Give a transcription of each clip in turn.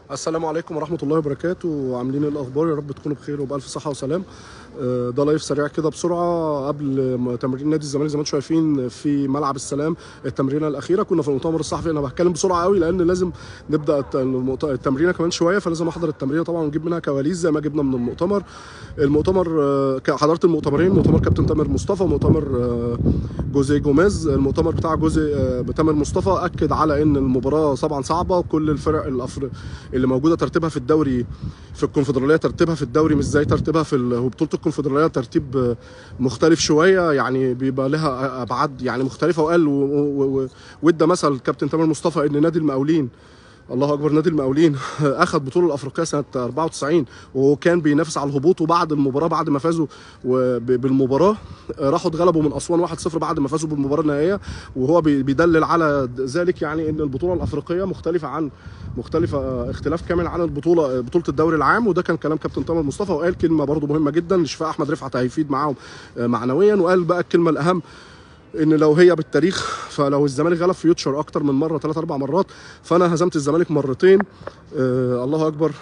السلام عليكم ورحمة الله وبركاته عاملين إيه الأخبار يا رب تكونوا بخير وبألف صحة وسلام آه، ده لايف سريع كده بسرعة قبل ما تمرين نادي الزمالك زي ما انتم شايفين في ملعب السلام التمرينة الأخيرة كنا في المؤتمر الصحفي أنا بتكلم بسرعة قوي لأن لازم نبدأ الت- المؤت- التمرينة كمان شوية فلازم أحضر التمرينة طبعا ونجيب منها كواليس زي ما جبنا من المؤتمر المؤتمر آه، ك- حضرت المؤتمرين مؤتمر كابتن تامر مصطفى ومؤتمر آه، جوزيه جوميز المؤتمر بتاع جوزي آه، تامر مصطفى اكد على ان المباراه طبعا صعبه وكل الفرق الأفر... اللي موجوده ترتيبها في الدوري في الكونفدراليه ترتيبها في الدوري مش زي ترتيبها في ال... وبطوله الكونفدراليه ترتيب آه، مختلف شويه يعني بيبقى لها ابعاد يعني مختلفه وقال و... و... و... وادى مثل كابتن تامر مصطفى ان نادي المقاولين الله اكبر نادي المقاولين اخذ بطوله الافريقيه سنه 94 وكان بينافس على الهبوط وبعد المباراه بعد ما فازوا وب- بالمباراه راحوا اتغلبوا من اسوان 1-0 بعد ما فازوا بالمباراه النهائيه وهو بي- بيدلل على ذلك يعني ان البطوله الافريقيه مختلفه عن مختلفه آه، اختلاف كامل عن البطوله آه، بطوله الدوري العام وده كان كلام كابتن تامر مصطفى وقال كلمه برضو مهمه جدا شفاء احمد رفعت هيفيد معاهم آه، معنويا وقال بقى الكلمه الاهم ان لو هي بالتاريخ فلو الزمالك غلب فيوتشر اكتر من مره ثلاث اربع مرات فانا هزمت الزمالك مرتين آه الله اكبر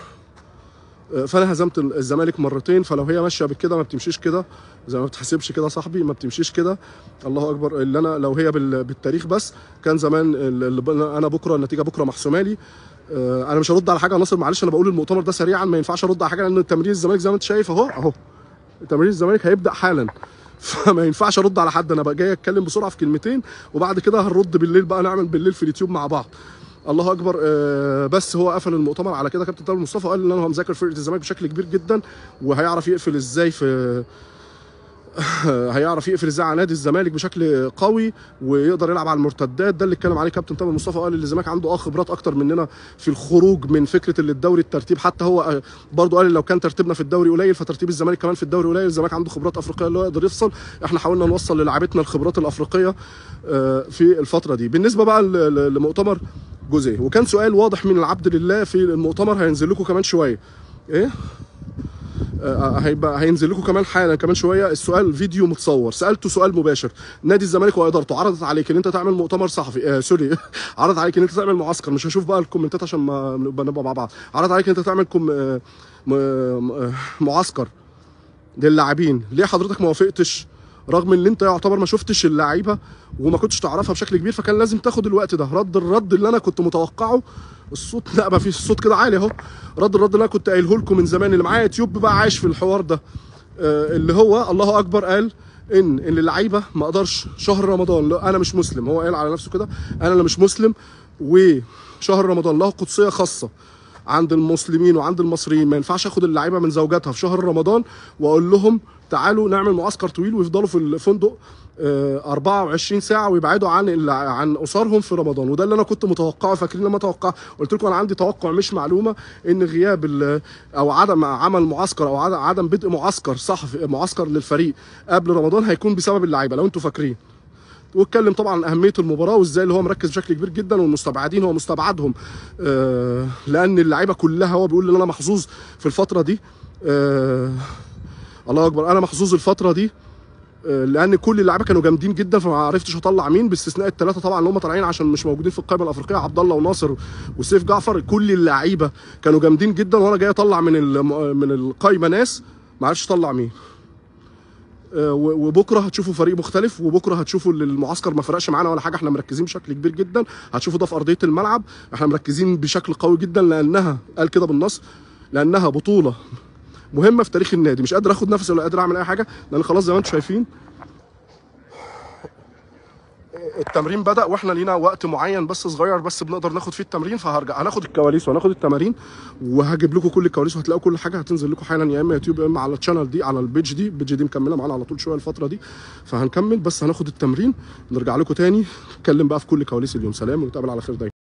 آه، فانا هزمت الزمالك مرتين فلو هي ماشيه بكده ما بتمشيش كده زي ما بتحسبش كده صاحبي ما بتمشيش كده الله اكبر اللي انا لو هي بال- بالتاريخ بس كان زمان ال- ال- انا بكره النتيجه بكره محسومه لي آه، انا مش هرد على حاجه يا ناصر معلش انا بقول المؤتمر ده سريعا ما ينفعش ارد على حاجه لان تمرين الزمالك زي ما انت شايف اهو اهو تمرين الزمالك هيبدا حالا فما ينفعش ارد على حد انا بقى جاي اتكلم بسرعه في كلمتين وبعد كده هنرد بالليل بقى نعمل بالليل في اليوتيوب مع بعض الله اكبر آه، بس هو قفل المؤتمر على كده كابتن تامر مصطفى قال ان انا مذاكر فرقه الزمالك بشكل كبير جدا وهيعرف يقفل ازاي في هيعرف يقفل ازاي على نادي الزمالك بشكل قوي ويقدر يلعب على المرتدات ده اللي اتكلم عليه كابتن تامر مصطفى قال ان الزمالك عنده اه خبرات اكتر مننا في الخروج من فكره اللي الدوري الترتيب حتى هو آه، برضه قال لو كان ترتيبنا في الدوري قليل فترتيب الزمالك كمان في الدوري قليل الزمالك عنده خبرات افريقيه اللي هو يقدر يفصل احنا حاولنا نوصل للاعبتنا الخبرات الافريقيه آه، في الفتره دي بالنسبه بقى ل- ل- لمؤتمر جوزيه وكان سؤال واضح من العبد لله في المؤتمر هينزل لكم كمان شويه ايه آه، هيبقى هينزل لكم كمان حالا كمان شويه السؤال فيديو متصور سالته سؤال مباشر نادي الزمالك وادارته عرضت عليك ان انت تعمل مؤتمر صحفي آه سوري عرض عليك ان انت تعمل معسكر مش هشوف بقى الكومنتات عشان ما نبقى نبقى مع بعض عرض عليك ان انت تعمل كم آه م- م- معسكر للاعبين ليه حضرتك ما وافقتش رغم ان انت يعتبر ما شفتش اللعيبه وما كنتش تعرفها بشكل كبير فكان لازم تاخد الوقت ده رد الرد اللي انا كنت متوقعه الصوت لا ما فيش الصوت كده عالي اهو رد الرد اللي انا كنت قايله لكم من زمان اللي معايا يوتيوب بقى عايش في الحوار ده آه، اللي هو الله اكبر قال ان ان اللعيبه ما اقدرش شهر رمضان لا انا مش مسلم هو قال على نفسه كده انا اللي مش مسلم وشهر رمضان له قدسيه خاصه عند المسلمين وعند المصريين ما ينفعش اخد اللعيبه من زوجاتها في شهر رمضان واقول لهم تعالوا نعمل معسكر طويل ويفضلوا في الفندق آه، 24 ساعه ويبعدوا عن ال- عن اسرهم في رمضان وده اللي انا كنت متوقعه فاكرين لما اتوقع قلت لكم انا عندي توقع مش معلومه ان غياب ال- او عدم عمل معسكر او عدم- عدم بدء معسكر صحفي معسكر للفريق قبل رمضان هيكون بسبب اللعيبه لو انتوا فاكرين واتكلم طبعا عن اهميه المباراه وازاي اللي هو مركز بشكل كبير جدا والمستبعدين هو مستبعدهم آه لان اللعيبه كلها هو بيقول ان انا محظوظ في الفتره دي آه الله اكبر انا محظوظ الفتره دي آه، لان كل اللعيبه كانوا جامدين جدا فما عرفتش اطلع مين باستثناء الثلاثه طبعا اللي هم طالعين عشان مش موجودين في القائمه الافريقيه عبد الله وناصر وسيف جعفر كل اللعيبه كانوا جامدين جدا وانا جاي اطلع من ال- من القائمه ناس ما عرفتش اطلع مين آه، و- وبكره هتشوفوا فريق مختلف وبكره هتشوفوا ان المعسكر ما فرقش معانا ولا حاجه احنا مركزين بشكل كبير جدا هتشوفوا ده في ارضيه الملعب احنا مركزين بشكل قوي جدا لانها قال كده بالنص لانها بطوله مهمه في تاريخ النادي مش قادر اخد نفسي ولا قادر اعمل اي حاجه لان خلاص زي ما انتم شايفين التمرين بدا واحنا لينا وقت معين بس صغير بس بنقدر ناخد فيه التمرين فهرجع هناخد الكواليس وهناخد التمارين وهجيب لكم كل الكواليس وهتلاقوا كل حاجه هتنزل لكم حالا يا اما يوتيوب يا اما على الشانل دي على البيج دي البيج دي مكمله معانا على طول شويه الفتره دي فهنكمل بس هناخد التمرين نرجع لكم تاني نتكلم بقى في كل كواليس اليوم سلام ونتقابل على خير دايما